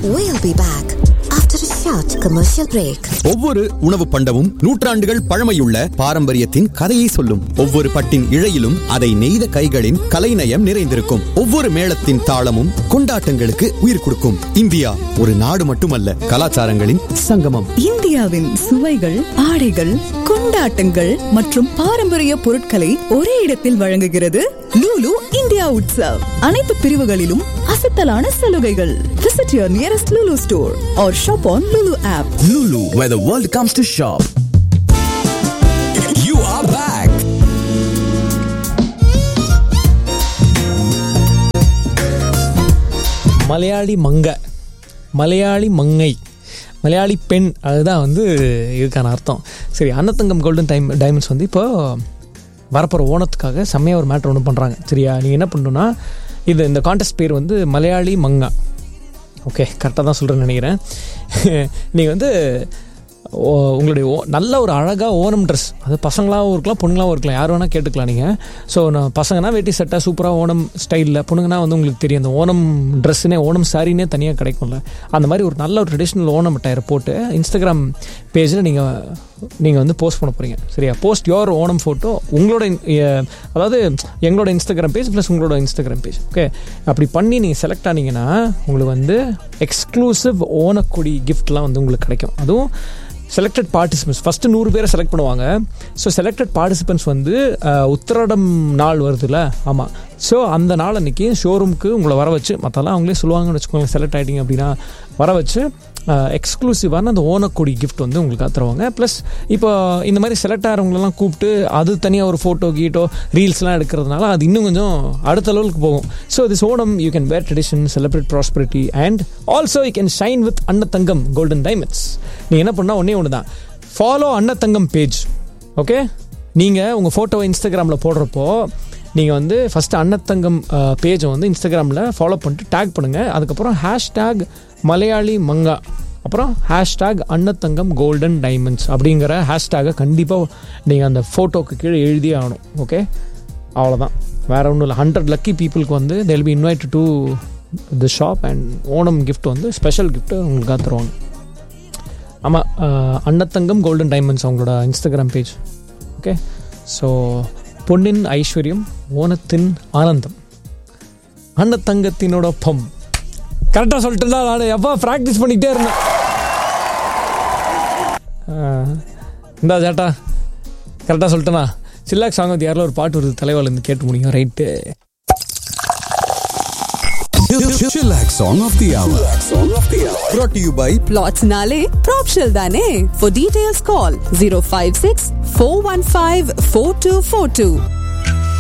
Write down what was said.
We'll be back after a short commercial break. ஒவ்வொரு உணவு பண்டமும் நூற்றாண்டுகள் பழமையுள்ள பாரம்பரியத்தின் கதையை சொல்லும் ஒவ்வொரு பட்டின் இழையிலும் அதை நெய்த கைகளின் கலைநயம் நிறைந்திருக்கும் ஒவ்வொரு மேளத்தின் தாளமும் கொண்டாட்டங்களுக்கு உயிர் கொடுக்கும் இந்தியா ஒரு நாடு மட்டுமல்ல கலாச்சாரங்களின் சங்கமம் இந்தியாவின் சுவைகள் ஆடைகள் கொண்டாட்டங்கள் மற்றும் பாரம்பரிய பொருட்களை ஒரே இடத்தில் வழங்குகிறது லூலு இந்தியா உட்சவ் அனைத்து பிரிவுகளிலும் அசத்தலான சலுகைகள் visit your nearest Lulu store or shop on Lulu app Lulu, where the world comes to shop. You are back. Malayali மங்க மலையாளி மங்கை மலையாளி பெண் அதுதான் வந்து இதுக்கான அர்த்தம் சரி அன்னத்தங்கம் கோல்டன் டைம் டைமண்ட்ஸ் வந்து இப்போ வரப்போகிற ஓணத்துக்காக செம்மையாக ஒரு மேட்ரு ஒன்று பண்ணுறாங்க சரியா நீங்கள் என்ன பண்ணணுன்னா இது இந்த கான்டெஸ்ட் பேர் வந்து மலையாளி மங்கா ஓகே கரெக்டாக தான் சொல்கிறேன்னு நினைக்கிறேன் நீங்கள் வந்து ஓ உங்களுடைய ஓ நல்ல ஒரு அழகாக ஓணம் ட்ரெஸ் அது பசங்களாகவும் இருக்கலாம் பொண்ணுங்களாகவும் இருக்கலாம் யார் வேணால் கேட்டுக்கலாம் நீங்கள் ஸோ நான் பசங்கன்னா வேட்டி சட்டை சூப்பராக ஓணம் ஸ்டைலில் பொண்ணுங்கன்னா வந்து உங்களுக்கு தெரியும் அந்த ஓணம் ட்ரெஸ்ஸுனே ஓணம் சாரினே தனியாக கிடைக்கும்ல அந்த மாதிரி ஒரு நல்ல ஒரு ட்ரெடிஷ்னல் ஓணம் டயரை போட்டு இன்ஸ்டாகிராம் பேஜில் நீங்கள் நீங்கள் வந்து போஸ்ட் பண்ண போகிறீங்க சரியா போஸ்ட் யோர் ஓணம் ஃபோட்டோ உங்களோட இன்- எ- அதாவது எங்களோட இன்ஸ்டாகிராம் பேஜ் ப்ளஸ் உங்களோட இன்ஸ்டாகிராம் பேஜ் ஓகே அப்படி பண்ணி நீங்கள் செலக்ட் ஆனீங்கன்னா உங்களுக்கு வந்து எக்ஸ்க்ளூசிவ் ஓனக்கொடி கிஃப்ட்லாம் வந்து உங்களுக்கு கிடைக்கும் அதுவும் செலக்டட் பார்ட்டிசிபென்ட்ஸ் ஃபஸ்ட்டு நூறு பேரை செலக்ட் பண்ணுவாங்க ஸோ செலக்டட் பார்ட்டிசிபென்ட்ஸ் வந்து அஹ், உத்திராடம் நாள் வருதுல்ல ஆமாம் ஸோ அந்த நாள் அன்னைக்கு ஷோரூமுக்கு உங்களை வர வச்சு மற்றெல்லாம் அவங்களே சொல்லுவாங்கன்னு வச்சுக்கோங்க செலக்ட் ஆகிட்டீங்க அப்படின்னா வர வச்சு எக்ஸ்க்ளூசிவான அந்த ஓனக்கொடி கிஃப்ட் வந்து உங்களுக்கு தருவாங்க ப்ளஸ் இப்போ இந்த மாதிரி செலக்ட் ஆகிறவங்களெல்லாம் கூப்பிட்டு அது தனியாக ஒரு ஃபோட்டோ கீட்டோ ரீல்ஸ்லாம் எடுக்கிறதுனால அது இன்னும் கொஞ்சம் அடுத்த லெவலுக்கு போகும் so this Onam you can wear tradition celebrate prosperity and also you can shine with Annathangam golden diamonds நீங்கள் என்ன பண்ணால் ஒன்றே ஒன்று தான் ஃபாலோ அன்னத்தங்கம் பேஜ் ஓகே நீங்கள் உங்கள் ஃபோட்டோவை இன்ஸ்டாகிராமில் போடுறப்போ நீங்கள் வந்து ஃபஸ்ட்டு அன்னத்தங்கம் பேஜை வந்து இன்ஸ்டாகிராமில் ஃபாலோ பண்ணிட்டு டேக் பண்ணுங்கள் அதுக்கப்புறம் ஹேஷ்டேக் மலையாளி மங்கா அப்புறம் ஹேஷ்டேக் அன்னத்தங்கம் கோல்டன் டைமண்ட்ஸ் அப்படிங்கிற ஹேஷ்டேகை கண்டிப்பாக நீங்கள் அந்த ஃபோட்டோக்கு கீழே எழுதியே ஆகணும் ஓகே அவ்வளோதான் வேறு ஒன்றும் இல்லை ஹண்ட்ரட் லக்கி பீப்புளுக்கு வந்து they'll be invited to the shop and Onam gift வந்து ஸ்பெஷல் கிஃப்ட்டு உங்களுக்காக தருவாங்க ஆமாம் அன்னத்தங்கம் கோல்டன் டைமண்ட்ஸ் அவங்களோட இன்ஸ்டாகிராம் பேஜ் ஓகே ஸோ பொன்னின் ஐஸ்வர்யம் ஓணத்தின் ஆனந்தம் அன்னத்தங்கத்தினோட பம் கரெக்டாக சொல்லிட்டு நான் எப்போ ப்ராக்டிஸ் பண்ணிக்கிட்டே இருந்தேன் ஆஹ், இந்தா சேட்டா கரெக்டாக சொல்லிட்டேனா சில்லாக் சாங் வந்து யாரில் ஒரு பாட்டு வருது தலைவாள் இருந்து கேட்டு முடியும் right Chillax Song of the Hour. Song of the Hour. brought to you by Plots Nale, Propshell Dane. For details, call 056 415 4242.